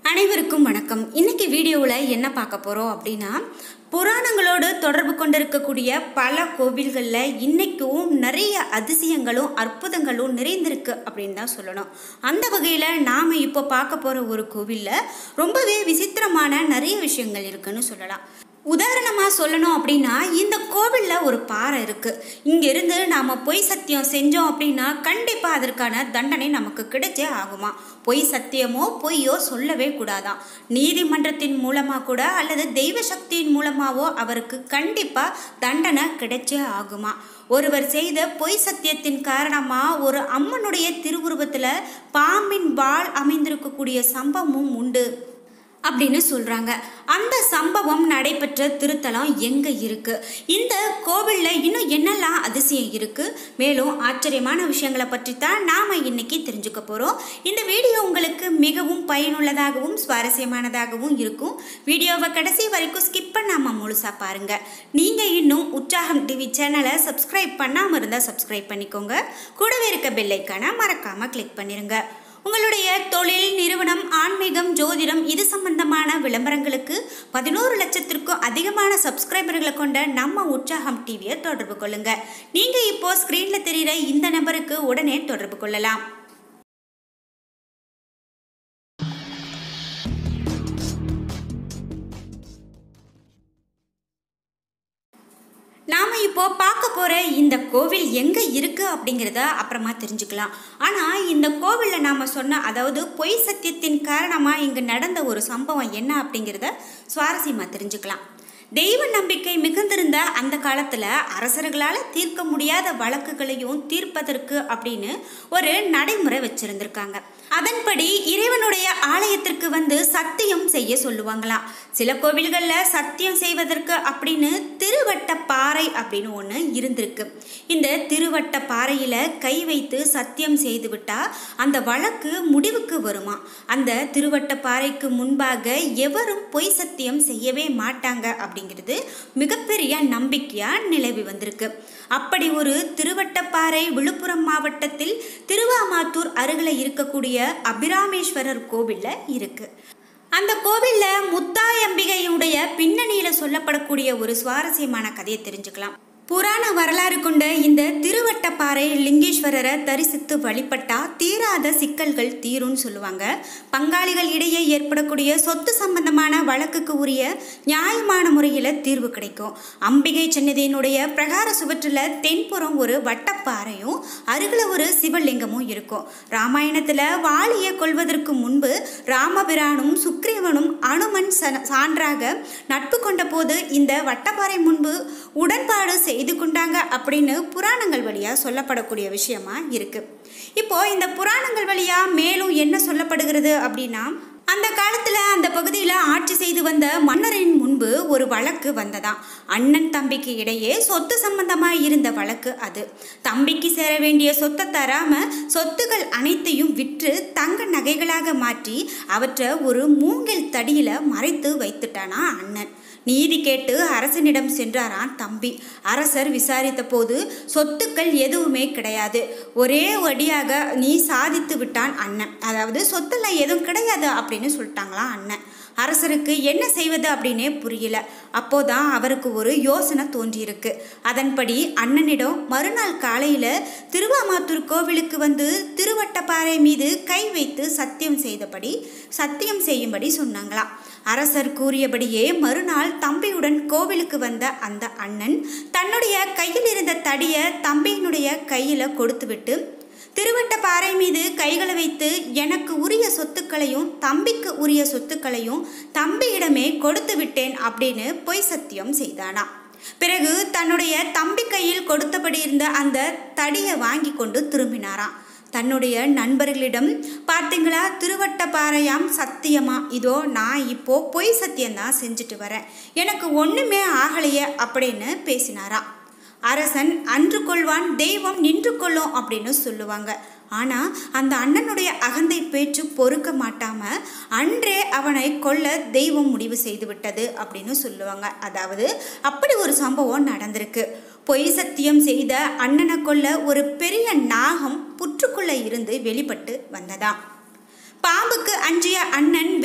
அனைவருக்கும் வணக்கம் இன்னைக்கு வீடியோவில் என்ன பார்க்க போகிறோம் அப்படின்னா புராணங்களோடு தொடர்பு கொண்டிருக்கக்கூடிய பல கோவில்களில் இன்னைக்கும் நிறைய அதிசயங்களும் அற்புதங்களும் நிறைந்திருக்கு அப்படின்னு தான் சொல்லணும் அந்த வகையில் நாம் இப்போ பார்க்க போகிற ஒரு கோவிலில் ரொம்பவே விசித்திரமான நிறைய விஷயங்கள் இருக்குன்னு சொல்லலாம் உதாரணமாக சொல்லணும் அப்படின்னா இந்த கோவிலில் ஒரு பாறை இருக்குது இங்கேருந்து நாம் பொய் சத்தியம் செஞ்சோம் அப்படின்னா கண்டிப்பாக அதற்கான தண்டனை நமக்கு கிடைச்சே ஆகுமா பொய் சத்தியமோ பொய்யோ சொல்லவே கூடாதாம் நீதிமன்றத்தின் மூலமாக கூட அல்லது தெய்வ சக்தியின் மூலமாகவோ அவருக்கு கண்டிப்பாக தண்டனை கிடைச்சே ஆகுமா ஒருவர் செய்த பொய் சத்தியத்தின் காரணமாக ஒரு அம்மனுடைய திருவுருவத்தில் பாம்பின் வாள் அமைந்திருக்கக்கூடிய சம்பவமும் உண்டு அப்படின்னு சொல்கிறாங்க அந்த சம்பவம் நடைபெற்ற திருத்தலம் எங்கே இருக்குது இந்த கோவிலில் இன்னும் என்னெல்லாம் அதிசயம் இருக்குது மேலும் ஆச்சரியமான விஷயங்களை பற்றி தான் நாம் இன்னைக்கு தெரிஞ்சுக்க போகிறோம் இந்த வீடியோ உங்களுக்கு மிகவும் பயனுள்ளதாகவும் சுவாரஸ்யமானதாகவும் இருக்கும் வீடியோவை கடைசி வரைக்கும் ஸ்கிப் பண்ணாமல் முழுசாக பாருங்கள் நீங்கள் இன்னும் உற்சாகம் டிவி சேனலை சப்ஸ்கிரைப் பண்ணாமல் இருந்தால் சப்ஸ்கிரைப் பண்ணிக்கோங்க கூடவே இருக்க பெல்லைக்கான மறக்காமல் கிளிக் பண்ணிடுங்க உங்களுடைய தொழில் நிறுவனம் ஆன்மீகம் ஜோதிடம் இது சம்பந்தமான விளம்பரங்களுக்கு பதினோரு லட்சத்திற்கும் அதிகமான சப்ஸ்கிரைபர்களை கொண்ட நம்ம உற்சாகம் டிவியை தொடர்பு கொள்ளுங்க நீங்க இப்போ ஸ்கிரீன்ல தெரிகிற இந்த நம்பருக்கு உடனே தொடர்பு கொள்ளலாம் நாம் இப்போ பார்க்க போகிற இந்த கோவில் எங்கே இருக்குது அப்படிங்கிறத அப்புறமா தெரிஞ்சுக்கலாம் ஆனால் இந்த கோவிலில் நாம் சொன்ன அதாவது பொய் சத்தியத்தின் காரணமாக இங்கே நடந்த ஒரு சம்பவம் என்ன அப்படிங்கிறத சுவாரஸ்யமாக தெரிஞ்சுக்கலாம் தெய்வ நம்பிக்கை மிகுந்திருந்த அந்த காலத்தில் அரசர்களால் தீர்க்க முடியாத வழக்குகளையும் தீர்ப்பதற்கு அப்படின்னு ஒரு நடைமுறை வச்சுருந்துருக்காங்க அதன்படி இறைவனுடைய ஆலயத்திற்கு வந்து சத்தியம் செய்ய சொல்லுவாங்களாம் சில கோவில்களில் சத்தியம் செய்வதற்கு அப்படின்னு திருவட்ட பாறை அப்படின்னு ஒன்று இருந்திருக்கு இந்த திருவட்ட பாறையில் கை வைத்து சத்தியம் செய்து விட்டால் அந்த வழக்கு முடிவுக்கு வருமா அந்த திருவட்ட பாறைக்கு முன்பாக எவரும் பொய் சத்தியம் செய்யவே மாட்டாங்க அப்படிங்கிறது மிகப்பெரிய நம்பிக்கையாக நிலவி வந்திருக்கு அப்படி ஒரு திருவட்டப்பாறை விழுப்புரம் மாவட்டத்தில் திருவாமாத்தூர் அருகில் இருக்கக்கூடிய அபிராமேஸ்வரர் கோவிலில் இருக்குது அந்த கோவிலில் முத்தாயம்பிகையுடைய பின்னணியில் சொல்லப்படக்கூடிய ஒரு சுவாரஸ்யமான கதையை தெரிஞ்சுக்கலாம் புராண வரலாறு கொண்ட இந்த திருவட்டப்பாறை லிங்கேஸ்வரரை தரிசித்து வழிபட்டா தீராத சிக்கல்கள் தீரும்னு சொல்லுவாங்க பங்காளிகள் இடையே ஏற்படக்கூடிய சொத்து சம்பந்தமான வழக்குக்கு உரிய நியாயமான முறையில் தீர்வு கிடைக்கும் அம்பிகை சன்னதியினுடைய பிரகார சுவற்றில் தென்புறம் ஒரு வட்டப்பாறையும் அருகில் ஒரு சிவலிங்கமும் இருக்கும் ராமாயணத்தில் வாலியை கொள்வதற்கு முன்பு ராமபிரானும் சுக்ரீவனும் அனுமன் சான்றாக நட்பு கொண்ட போது இந்த வட்டப்பாறை முன்பு உடன்பாடு செய்து கொண்டாங்க அப்படின்னு புராணங்கள் வழியாக சொல்லப்படக்கூடிய விஷயமா இருக்கு இப்போ இந்த புராணங்கள் வழியாக மேலும் என்ன சொல்லப்படுகிறது அப்படின்னா அந்த காலத்தில் அந்த பகுதியில் ஆட்சி செய்து வந்த மன்னரின் முன்பு ஒரு வழக்கு வந்ததாம் அண்ணன் தம்பிக்கு இடையே சொத்து சம்பந்தமாக இருந்த வழக்கு அது தம்பிக்கு சேர வேண்டிய சொத்தை தராம சொத்துக்கள் அனைத்தையும் விற்று தங்க நகைகளாக மாற்றி அவற்றை ஒரு மூங்கில் தடியில் மறைத்து வைத்துட்டானா அண்ணன் நீதி கேட்டு அரசனிடம் சென்றாராம் தம்பி அரசர் விசாரித்த போது சொத்துக்கள் எதுவுமே கிடையாது ஒரே வடியாக நீ சாதித்து விட்டான் அண்ணன் அதாவது சொத்தெல்லாம் எதுவும் கிடையாது அப்படின்னு சொல்லிட்டாங்களாம் அண்ணன் அரசருக்கு என்ன செய்வது அப்படின்னே புரியல அப்போதான் அவருக்கு ஒரு யோசனை தோன்றியிருக்கு அதன்படி அண்ணனிடம் மறுநாள் காலையில் திருவாமாத்தூர் கோவிலுக்கு வந்து திருவட்டப்பாறை மீது கை வைத்து சத்தியம் செய்தபடி சத்தியம் செய்யும்படி சொன்னாங்களாம் அரசர் கூறியபடியே மறுநாள் தம்பியுடன் கோவிலுக்கு வந்த அந்த அண்ணன் தன்னுடைய கையில் இருந்த தடியை தம்பியினுடைய கையில் கொடுத்துவிட்டு திருவட்ட பாறை மீது கைகளை வைத்து எனக்கு உரிய சொத்துக்களையும் தம்பிக்கு உரிய சொத்துக்களையும் தம்பியிடமே கொடுத்து விட்டேன் அப்படின்னு பொய் சத்தியம் செய்தானா பிறகு தன்னுடைய தம்பி கையில் கொடுத்தபடி இருந்த அந்த தடியை வாங்கி கொண்டு திரும்பினாராம் தன்னுடைய நண்பர்களிடம் பார்த்தீங்களா திருவட்ட பாறையாம் சத்தியமா இதோ நான் இப்போ பொய் சத்தியம்தான் செஞ்சுட்டு வரேன் எனக்கு ஒன்றுமே ஆகலையே அப்படின்னு பேசினாராம் அரசன் அன்று கொள்வான் தெய்வம் நின்று கொள்ளும் அப்படின்னு சொல்லுவாங்க ஆனால் அந்த அண்ணனுடைய அகந்தை பேச்சு பொறுக்க மாட்டாம அன்றே அவனை கொல்ல தெய்வம் முடிவு செய்து விட்டது அப்படின்னு சொல்லுவாங்க அதாவது அப்படி ஒரு சம்பவம் நடந்திருக்கு பொய் சத்தியம் செய்த அண்ணனை கொல்ல ஒரு பெரிய நாகம் புற்றுக்குள்ளே இருந்து வெளிப்பட்டு வந்ததாம் பாம்புக்கு அஞ்சிய அண்ணன் வேகமா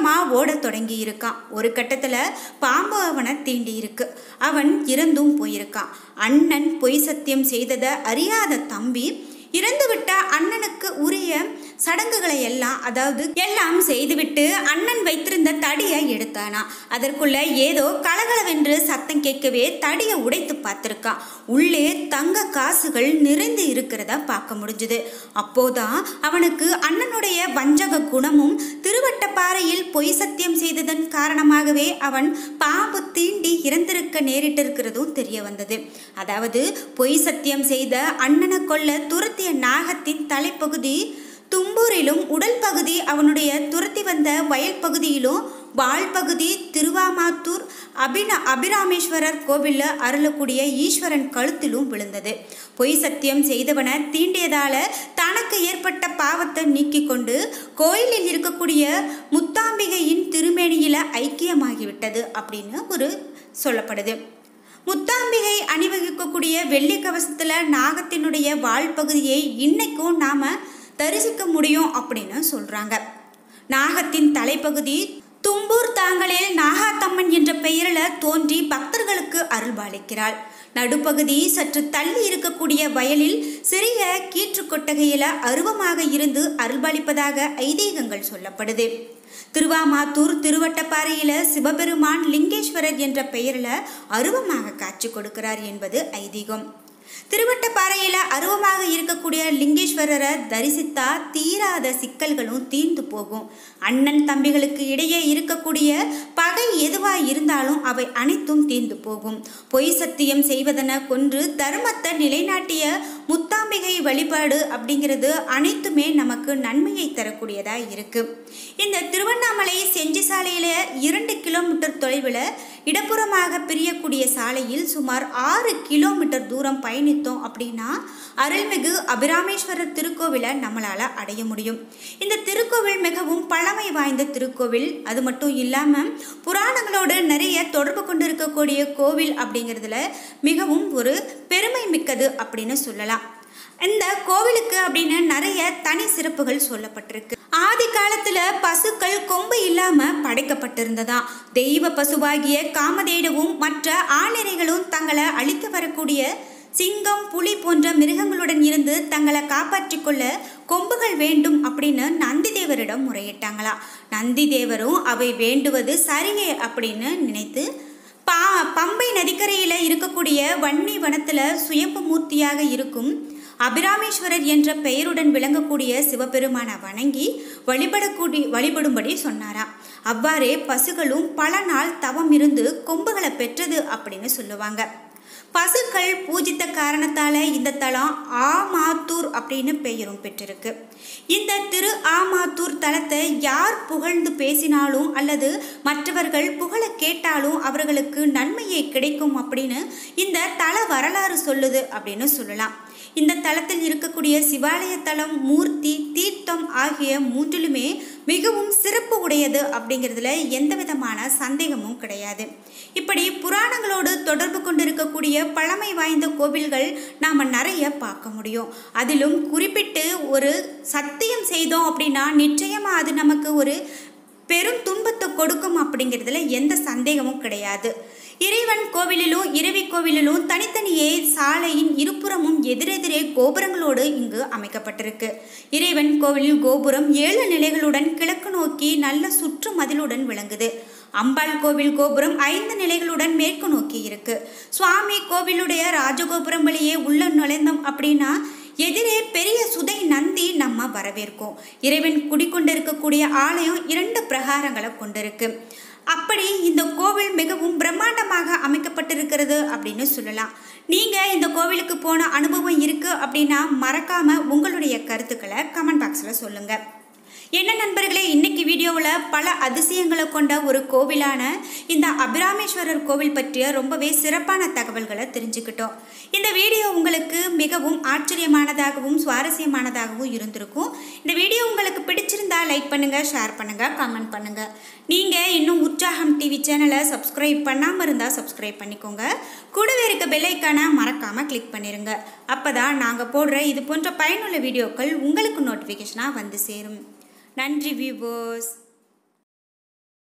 வேகமாக ஓடத் தொடங்கி இருக்கான் ஒரு கட்டத்தில் பாம்பு அவனை தீண்டி இருக்கு அவன் இறந்தும் போயிருக்கான் அண்ணன் பொய் சத்தியம் செய்ததை அறியாத தம்பி இறந்துவிட்ட அண்ணனுக்கு உரிய சடங்குகளை எல்லாம் அதாவது எல்லாம் செய்துவிட்டு அண்ணன் வைத்திருந்த தடியை எடுத்தானா அதற்குள்ள ஏதோ கலகலவென்று சத்தம் கேட்கவே தடியை உடைத்து பார்த்திருக்கான் உள்ளே தங்க காசுகள் நிறைந்து இருக்கிறத பார்க்க முடிஞ்சுது அப்போதான் அவனுக்கு அண்ணனுடைய வஞ்சக குணமும் திருவட்டப்பாறையில் பொய் சத்தியம் செய்ததன் காரணமாகவே அவன் பாம்பு தீண்டி இறந்திருக்க நேரிட்டிருக்கிறதும் தெரிய வந்தது அதாவது பொய் சத்தியம் செய்த அண்ணனை கொல்ல துரத்திய நாகத்தின் தலைப்பகுதி தும்பூரிலும் உடல் பகுதி அவனுடைய துரத்தி வந்த வயல் பகுதியிலும் வால் பகுதி திருவாமாத்தூர் அபின அபிராமேஸ்வரர் கோவிலில் அருளக்கூடிய ஈஸ்வரன் கழுத்திலும் விழுந்தது பொய் சத்தியம் செய்தவனை தீண்டியதால தனக்கு ஏற்பட்ட பாவத்தை நீக்கி கொண்டு கோயிலில் இருக்கக்கூடிய முத்தாம்பிகையின் திருமேனியில ஐக்கியமாகிவிட்டது அப்படின்னு ஒரு சொல்லப்படுது முத்தாம்பிகை அணிவகிக்கக்கூடிய வெள்ளி கவசத்தில் நாகத்தினுடைய வால் பகுதியை இன்னைக்கும் நாம் தரிசிக்க முடியும் அப்படின்னு சொல்கிறாங்க நாகத்தின் தலைப்பகுதி தும்பூர் தாங்களில் நாகாத்தம்மன் என்ற பெயரில் தோன்றி பக்தர்களுக்கு அருள்பாலிக்கிறாள் நடுப்பகுதி சற்று தள்ளி இருக்கக்கூடிய வயலில் சிறிய கீற்று கொட்டகையில் அருவமாக இருந்து அருள்பாலிப்பதாக ஐதீகங்கள் சொல்லப்படுது திருவாமாத்தூர் திருவட்டப்பாறையில் சிவபெருமான் லிங்கேஸ்வரர் என்ற பெயரில் அருவமாக காட்சி கொடுக்கிறார் என்பது ஐதீகம் திருவட்டப்பாறையில் அருவமாக இருக்கக்கூடிய லிங்கேஸ்வரரை தரிசித்தா தீராத சிக்கல்களும் தீர்ந்து போகும் அண்ணன் தம்பிகளுக்கு இடையே இருக்கக்கூடிய பகை எதுவாக இருந்தாலும் அவை அனைத்தும் தீர்ந்து போகும் பொய் சத்தியம் செய்வதென கொன்று தர்மத்தை நிலைநாட்டிய முத்தாம்பிகை வழிபாடு அப்படிங்கிறது அனைத்துமே நமக்கு நன்மையை தரக்கூடியதா இருக்கு இந்த திருவண்ணாமலை செஞ்சி சாலையில இரண்டு கிலோமீட்டர் தொலைவில் இடப்புறமாக பிரியக்கூடிய சாலையில் சுமார் ஆறு கிலோமீட்டர் தூரம் பயணித்தோம் அப்படின்னா அருள்மிகு அபிராமேஸ்வரர் திருக்கோவிலை நம்மளால் அடைய முடியும் இந்த திருக்கோவில் மிகவும் பழமை வாய்ந்த திருக்கோவில் அது மட்டும் இல்லாமல் புராணங்களோடு நிறைய தொடர்பு கொண்டு இருக்கக்கூடிய கோவில் அப்படிங்கிறதுல மிகவும் ஒரு பெருமை மிக்கது அப்படின்னு சொல்லலாம் இந்த கோவிலுக்கு அப்படின்னு நிறைய தனி சிறப்புகள் சொல்லப்பட்டிருக்கு ஆதி காலத்துல பசுக்கள் கொம்பு இல்லாம படைக்கப்பட்டிருந்ததா தெய்வ பசுவாகிய காமதேடுவும் மற்ற ஆணிரைகளும் தங்களை அழித்து வரக்கூடிய சிங்கம் புலி போன்ற மிருகங்களுடன் இருந்து தங்களை காப்பாற்றிக் கொள்ள கொம்புகள் வேண்டும் அப்படின்னு நந்தி தேவரிடம் முறையிட்டாங்களா நந்தி தேவரும் அவை வேண்டுவது சரியே அப்படின்னு நினைத்து பா பம்பை நதிக்கரையில் இருக்கக்கூடிய வன்னி வனத்தில் சுயம்பு மூர்த்தியாக இருக்கும் அபிராமேஸ்வரர் என்ற பெயருடன் விளங்கக்கூடிய சிவபெருமானை வணங்கி வழிபடக்கூடிய வழிபடும்படி சொன்னாராம் அவ்வாறே பசுகளும் பல நாள் தவம் இருந்து கொம்புகளை பெற்றது அப்படின்னு சொல்லுவாங்க பசுக்கள் பூஜித்த காரணத்தால இந்த தலம் ஆமாத்தூர் அப்படின்னு பெயரும் பெற்றிருக்கு இந்த திரு ஆமாத்தூர் தலத்தை யார் புகழ்ந்து பேசினாலும் அல்லது மற்றவர்கள் புகழ கேட்டாலும் அவர்களுக்கு நன்மையே கிடைக்கும் அப்படின்னு இந்த தல வரலாறு சொல்லுது அப்படின்னு சொல்லலாம் இந்த தலத்தில் இருக்கக்கூடிய சிவாலய தலம் மூர்த்தி தீர்த்தம் ஆகிய மூன்றிலுமே மிகவும் சிறப்பு உடையது அப்படிங்கிறதுல எந்த விதமான சந்தேகமும் கிடையாது இப்படி புராணங்களோடு தொடர்பு கொண்டிருக்கக்கூடிய பழமை வாய்ந்த கோவில்கள் நாம் நிறைய பார்க்க முடியும் அதிலும் குறிப்பிட்டு ஒரு சத்தியம் செய்தோம் அப்படின்னா நிச்சயமாக அது நமக்கு ஒரு பெரும் துன்பத்தை கொடுக்கும் அப்படிங்கிறதுல எந்த சந்தேகமும் கிடையாது இறைவன் கோவிலிலும் இரவி கோவிலிலும் தனித்தனியே சாலையின் இருபுறமும் எதிரெதிரே கோபுரங்களோடு இங்கு அமைக்கப்பட்டிருக்கு இறைவன் கோவிலில் கோபுரம் ஏழு நிலைகளுடன் கிழக்கு நோக்கி நல்ல சுற்று மதிலுடன் விளங்குது அம்பாள் கோவில் கோபுரம் ஐந்து நிலைகளுடன் மேற்கு நோக்கி இருக்கு சுவாமி கோவிலுடைய ராஜகோபுரம் வழியே உள்ள நுழைந்தோம் அப்படின்னா எதிரே பெரிய சுதை நந்தி நம்ம வரவேற்கும் இறைவன் குடிக்கொண்டிருக்கக்கூடிய ஆலயம் இரண்டு பிரகாரங்களை கொண்டிருக்கு அப்படி இந்த கோவில் மிகவும் பிரம்மாண்டமாக அமைக்கப்பட்டிருக்கிறது அப்படின்னு சொல்லலாம் நீங்கள் இந்த கோவிலுக்கு போன அனுபவம் இருக்குது அப்படின்னா மறக்காமல் உங்களுடைய கருத்துக்களை கமெண்ட் பாக்ஸில் சொல்லுங்கள் என்ன நண்பர்களே இன்னைக்கு வீடியோவில் பல அதிசயங்களை கொண்ட ஒரு கோவிலான இந்த அபிராமேஸ்வரர் கோவில் பற்றிய ரொம்பவே சிறப்பான தகவல்களை தெரிஞ்சுக்கிட்டோம் இந்த வீடியோ உங்களுக்கு மிகவும் ஆச்சரியமானதாகவும் சுவாரஸ்யமானதாகவும் இருந்திருக்கும் இந்த வீடியோ உங்களுக்கு பிடிச்சிருந்தா லைக் பண்ணுங்கள் ஷேர் பண்ணுங்கள் கமெண்ட் பண்ணுங்கள் நீங்கள் இன்னும் உற்சாகம் டிவி சேனலை சப்ஸ்கிரைப் பண்ணாமல் இருந்தால் சப்ஸ்கிரைப் பண்ணிக்கோங்க கூடவே இருக்க பெல்லைக்கான மறக்காமல் கிளிக் பண்ணிடுங்க அப்போ தான் நாங்கள் போடுற இது போன்ற பயனுள்ள வீடியோக்கள் உங்களுக்கு நோட்டிஃபிகேஷனாக வந்து சேரும் நன்றி வியூவர்ஸ்